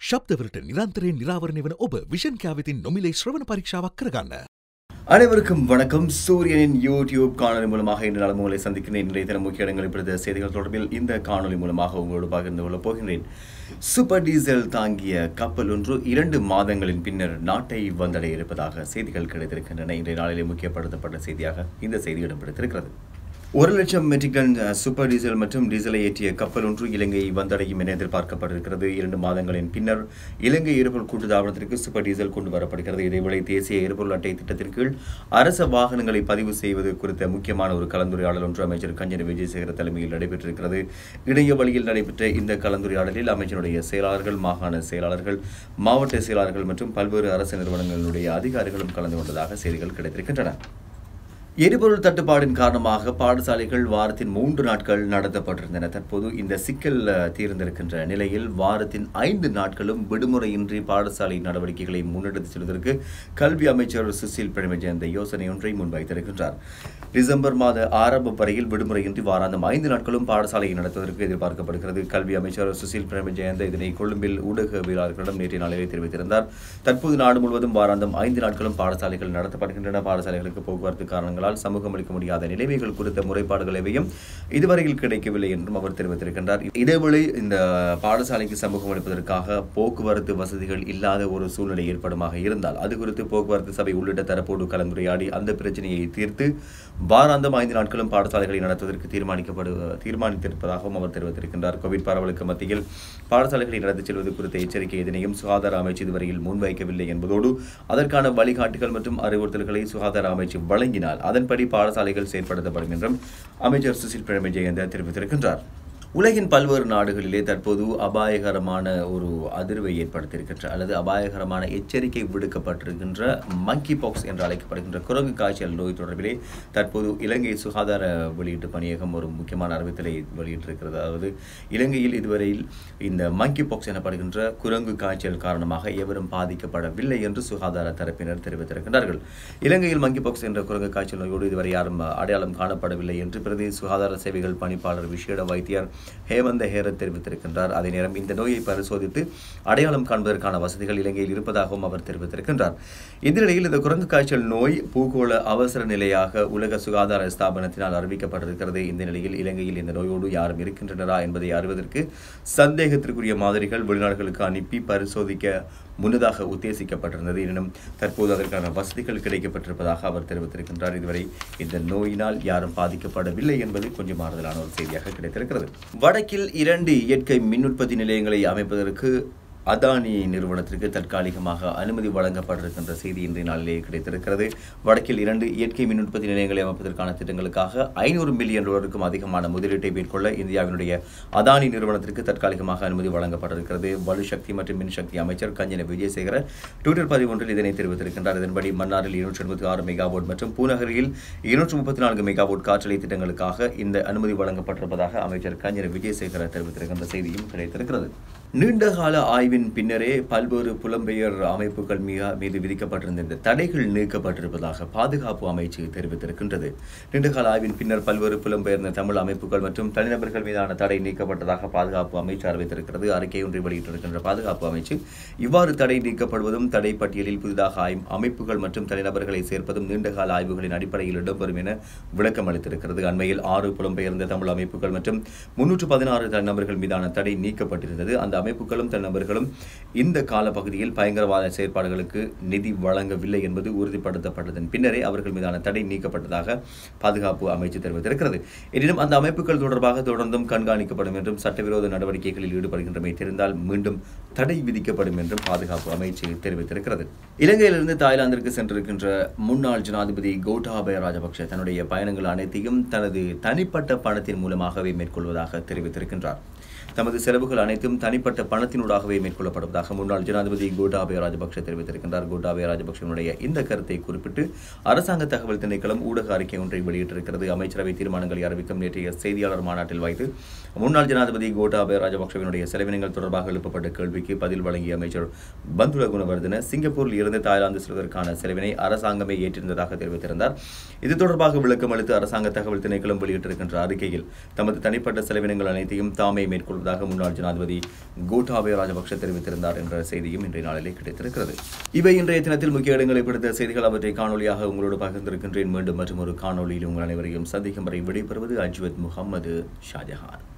ශබ්දවලට නිරන්තරයෙන් නිරාවරණය වන ඔබ විෂන් කෑවිතින් නොමිලේ ශ්‍රවණ පරීක්ෂාවක් කරගන්න. அனைவருக்கும் வணக்கம் சூரியனின் யூடியூப் காணொலி மூலமாக இன்று நாள் உங்களை சந்திக்கிறேன் இன்றைய தினம் முக்கிய இடங்களில் பிரத செய்திகள் தொடர்பில் இந்த காணொலி மூலமாக உங்களோடு பகிர்ந்து கொள்ளப் போகின்றேன் சூப்பர் டீசல் தாங்கிய கப்பல் ஒன்று இரண்டு மாதங்களின் பின்னர் நாட்டை வந்தடைய இருப்பதாக செய்திகள் கிடைத்திருக்கின்றன இன்றைய நாளிலே முக்கியப்படுத்தப்பட்ட செய்தியாக இந்த செய்தி இடம்பெடுத்திருக்கிறது ஒரு லட்சம் மெட்ரிக் டன் அஹ், சூப்பர் டீசல் மற்றும் டீசலை ஏற்றிய கப்பல் ஒன்று இலங்கையை வந்தடையும் என எதிர்பார்க்கப்பட்டிருக்கிறது இரண்டு மாதங்களின் பின்னர் இலங்கை எரிபொருள் கூட்டுத்தாபனத்திற்கு சூப்பர் டீசல் கொண்டு வரப்படுகிறது இதேவேளை தேசிய எரிபொருள் அட்டை திட்டத்தின் கீழ் அரச வாகனங்களை பதிவு செய்வது குறித்த முக்கியமான ஒரு கலந்துரையாடல் ஒன்று அமைச்சர் கஞ்சன விஜயசேகர தலைமையில் நடைபெற்றிருக்கிறது இணைய வழியில் நடைபெற்ற இந்த கலந்துரையாடலில் அமைச்சருடைய செயலாளர்கள் மாகாண செயலாளர்கள் மாவட்ட செயலாளர்கள் மற்றும் பல்வேறு அரசு நிறுவனங்களுடைய அதிகாரிகளும் கலந்து கொண்டதாக செய்திகள் கிடைத்திருக்கின்றன எரிபொருள் தட்டுப்பாடின் காரணமாக பாடசாலைகள் வாரத்தின் மூன்று நாட்கள் நடத்தப்பட்டிருந்தன தற்போது இந்த சிக்கல் அஹ், தீர்ந்திருக்கின்ற நிலையில் வாரத்தின் ஐந்து நாட்களும் விடுமுறையின்றி பாடசாலை நடவடிக்கைகளை முன்னெடுத்து செல்வதற்கு கல்வி அமைச்சர் சுசில் பிரேமஜயந்த யோசனை ஒன்றை முன்வைத்திருக்கின்றார் டிசம்பர் மாத ஆரம்பம் வரையில் விடுமுறையின்றி வாராந்தம் ஐந்து நாட்களும் பாடசாலையை நடத்துவதற்கு எதிர்பார்க்கப்படுகிறது கல்வி அமைச்சர் சுசில் பிரேமஜயந்த இதனை கொழும்பில் ஊடகவியலாளர்களிடம் நேற்றைய நாளிலே தெரிவித்திருந்தார் தற்போது நாடு முழுவதும் வாராந்தம் ஐந்து நாட்களும் பாடசாலைகள் நடத்தப்படுகின்றன பாடசாலைகளுக்கு போக்குவரத்து காரணங்களால் சமூகம் அளிக்க முடியாத நிலைமைகள் குறித்த முறைப்பாடுகள் எவையும் இதுவரையில் கிடைக்கவில்லை என்றும் அவர் தெரிவித்திருக்கின்றார் இதேவேளை இந்த பாடசாலைக்கு சமூகம் அளிப்பதற்காக போக்குவரத்து வசதிகள் இல்லாத ஒரு சூழ்நிலை ஏற்படுமாக இருந்தால் அது குறித்து போக்குவரத்து சபை உள்ளிட்ட தரப்போடு கலந்துரையாடி அந்த பிரச்சனையை தீர்த்து வாராந்தம் ஐந்து நாட்களும் பாடசாலைகளை நடத்துவதற்கு தீர்மானிக்கப்படு தீர்மானித்திருப்பதாகவும் அவர் தெரிவித்திருக்கின்றார் கோவிட் பரவலுக்கு மத்தியில் பாடசாலைகளை நடத்திச் செல்வது குறித்த எச்சரிக்கை எதனையும் சுகாதார அமைச்சு இதுவரையில் முன்வைக்கவில்லை என்பதோடு அதற்கான வழிகாட்டுகள் மற்றும் அறிவுறுத்தல்களை சுகாதார அமைச்சு வழங்கினால் அதன்படி பாடசாலைகள் செயற்படுத்தப்படும் என்றும் அமைச்சர் சுசில் பிரேம ஜெயந்த தெரிவித்திருக்கின்றார் உலகின் பல்வேறு நாடுகளிலே தற்போது அபாயகரமான ஒரு அதிர்வை ஏற்படுத்தியிருக்கின்ற அல்லது அபாயகரமான எச்சரிக்கை விடுக்கப்பட்டிருக்கின்ற மங்கி பாக்ஸ் என்று அழைக்கப்படுகின்ற குரங்கு காய்ச்சல் நோய் தொடர்பிலே தற்போது இலங்கை சுகாதார வெளியீட்டு பணியகம் ஒரு முக்கியமான அறிவித்தலை வெளியிட்டிருக்கிறது அதாவது இலங்கையில் இதுவரையில் இந்த மங்கி பாக்ஸ் எனப்படுகின்ற குரங்கு காய்ச்சல் காரணமாக எவரும் பாதிக்கப்படவில்லை என்று சுகாதார தரப்பினர் தெரிவித்திருக்கின்றார்கள் இலங்கையில் மங்கி பாக்ஸ் என்ற குரங்கு காய்ச்சல் நோயோடு இதுவரை யாரும் அடையாளம் காணப்படவில்லை என்று பிரதேச சுகாதார சேவைகள் பணிப்பாளர் விசேட வைத்தியர் ஹேமந்த ஹேரத் தெரிவித்திருக்கின்றார் அதே நேரம் இந்த நோயை பரிசோதித்து அடையாளம் காண்பதற்கான வசதிகள் இலங்கையில் இருப்பதாகவும் அவர் தெரிவித்திருக்கின்றார் இந்த நிலையில் இந்த குரங்கு காய்ச்சல் நோய் பூகோள அவசர நிலையாக உலக சுகாதார ஸ்தாபனத்தினால் அறிவிக்கப்பட்டிருக்கிறது இந்த நிலையில் இலங்கையில் இந்த நோயோடு யாரும் இருக்கின்றனரா என்பதை அறிவதற்கு சந்தேகத்திற்குரிய மாதிரிகள் வெளிநாடுகளுக்கு அனுப்பி பரிசோதிக்க முன்னதாக உத்தேசிக்கப்பட்டிருந்தது எனினும் தற்போது அதற்கான வசதிகள் கிடைக்கப்பட்டிருப்பதாக அவர் தெரிவித்திருக்கின்றார் இதுவரை இந்த நோயினால் யாரும் பாதிக்கப்படவில்லை என்பது கொஞ்சம் ஆறுதலான ஒரு செய்தியாக கிடைத்திருக்கிறது வடக்கில் இரண்டு இயற்கை மின் உற்பத்தி நிலையங்களை அமைப்பதற்கு அதானி நிறுவனத்திற்கு தற்காலிகமாக அனுமதி வழங்கப்பட்டிருக்கின்ற செய்தி இன்றைய நாளிலே கிடைத்திருக்கிறது வடக்கில் இரண்டு இயற்கை மின் உற்பத்தி நிலையங்களை அமைப்பதற்கான திட்டங்களுக்காக ஐநூறு மில்லியன் டாலருக்கும் அதிகமான முதலீட்டை மேற்கொள்ள இந்தியாவினுடைய அதானி நிறுவனத்திற்கு தற்காலிகமாக அனுமதி வழங்கப்பட்டிருக்கிறது வலுசக்தி மற்றும் மின்சக்தி அமைச்சர் கஞ்சன விஜயசேகர ட்விட்டர் பதிவு ஒன்றில் இதனை தெரிவித்திருக்கின்றார் இதன்படி மன்னாரில் இருநூற்றி எண்பத்தி ஆறு மெகாவோட் மற்றும் பூநகரில் இருநூற்றி முப்பத்தி நான்கு மெகாவோட் காற்றலை திட்டங்களுக்காக இந்த அனுமதி வழங்கப்பட்டிருப்பதாக அமைச்சர் கஞ்சன விஜயசேகர தெரிவித்திருக்கின்ற செய்தியும் கிடைத்திருக்கிறது நீண்டகால ஆய்வின் பின்னரே பல்வேறு புலம்பெயர் அமைப்புகள் மீ மீது விதிக்கப்பட்டிருந்த இந்த தடைகள் நீக்கப்பட்டிருப்பதாக பாதுகாப்பு அமைச்சு தெரிவித்திருக்கின்றது நீண்டகால ஆய்வின் பின்னர் பல்வேறு புலம்பெயர்ந்த தமிழ் அமைப்புகள் மற்றும் தனிநபர்கள் மீதான தடை நீக்கப்பட்டதாக பாதுகாப்பு அமைச்சு அறிவித்திருக்கிறது அறிக்கை ஒன்றை வெளியிட்டிருக்கின்ற பாதுகாப்பு அமைச்சு இவ்வாறு தடை நீக்கப்படுவதும் தடை பட்டியலில் புதிதாக ஆய்வு அமைப்புகள் மற்றும் தனிநபர்களை சேர்ப்பதும் நீண்டகால ஆய்வுகளின் அடிப்படையில் இடம்பெறும் என விளக்கம் அளித்திருக்கிறது அண்மையில் ஆறு புலம்பெயர்ந்த தமிழ் அமைப்புகள் மற்றும் முன்னூற்று பதினாறு தனிநபர்கள் மீதான தடை நீக்கப்பட்டிருந்தது அந்த அமைப்புகளும் தனிநபர்களும் இந்த காலப்பகுதியில் பயங்கரவாத செயற்பாடுகளுக்கு நிதி வழங்கவில்லை என்பது உறுதிப்படுத்தப்பட்டதன் பின்னரே அவர்கள் மீதான தடை நீக்கப்பட்டதாக பாதுகாப்பு அமைச்சு தெரிவித்திருக்கிறது எனினும் அந்த அமைப்புகள் தொடர்பாக தொடர்ந்தும் கண்காணிக்கப்படும் என்றும் சட்டவிரோத நடவடிக்கைகளில் ஈடுபடுகின்றமை தெரிந்தால் மீண்டும் தடை விதிக்கப்படும் என்றும் பாதுகாப்பு அமைச்சு தெரிவித்திருக்கிறது இலங்கையிலிருந்து தாய்லாந்திற்கு சென்றிருக்கின்ற முன்னாள் ஜனாதிபதி கோட்டாபய ராஜபக்ஷ தன்னுடைய பயணங்கள் அனைத்தையும் தனது தனிப்பட்ட பணத்தின் மூலமாகவே மேற்கொள்வதாக தெரிவித்திருக்கின்றார் தமது செலவுகள் அனைத்தும் தனிப்பட்ட பணத்தினூடாகவே மேற்கொள்ளப்படுவதாக முன்னாள் ஜனாதிபதி கோட்டாபய ராஜபக்ஷ தெரிவித்திருக்கின்றார் கோட்டாபய ராஜபக்ஷனுடைய இந்த கருத்தை குறிப்பிட்டு அரசாங்க தகவல் திணைக்களம் ஊடக அறிக்கை ஒன்றை வெளியிட்டிருக்கிறது அமைச்சரவை தீர்மானங்களை அறிவிக்கும் நேற்றைய செய்தியாளர் மாநாட்டில் வைத்து முன்னாள் ஜனாதிபதி கோட்டாபய ராஜபக்ஷவினுடைய செலவினங்கள் தொடர்பாக எழுப்பப்பட்ட கேள்விக்கு பதில் வழங்கிய அமைச்சர் பந்துல குணவர்தன சிங்கப்பூரில் இருந்து தாய்லாந்து செல்வதற்கான செலவினை அரசாங்கமே ஏற்றிருந்ததாக தெரிவித்திருந்தார் இது தொடர்பாக விளக்கம் அளித்து அரசாங்க தகவல் திணைக்களம் வெளியிட்டிருக்கின்ற அறிக்கையில் தமது தனிப்பட்ட செலவினங்கள் அனைத்தையும் தாமே மேற்கொள்வதாக இருப்பதாக முன்னாள் ஜனாதிபதி கோட்டாபய ராஜபக்ஷ தெரிவித்திருந்தார் என்ற செய்தியும் இன்றைய நாளிலே கிடைத்திருக்கிறது இவை இன்றைய தினத்தில் முக்கிய இடங்களை பிடித்த செய்திகள் அவற்றை காணொலியாக உங்களோடு பகிர்ந்திருக்கின்றேன் மீண்டும் மற்றும் ஒரு காணொலியில் உங்கள் அனைவரையும் சந்திக்கும் வரை விடைபெறுவது அஜ்வத் முகமது ஷாஜஹான்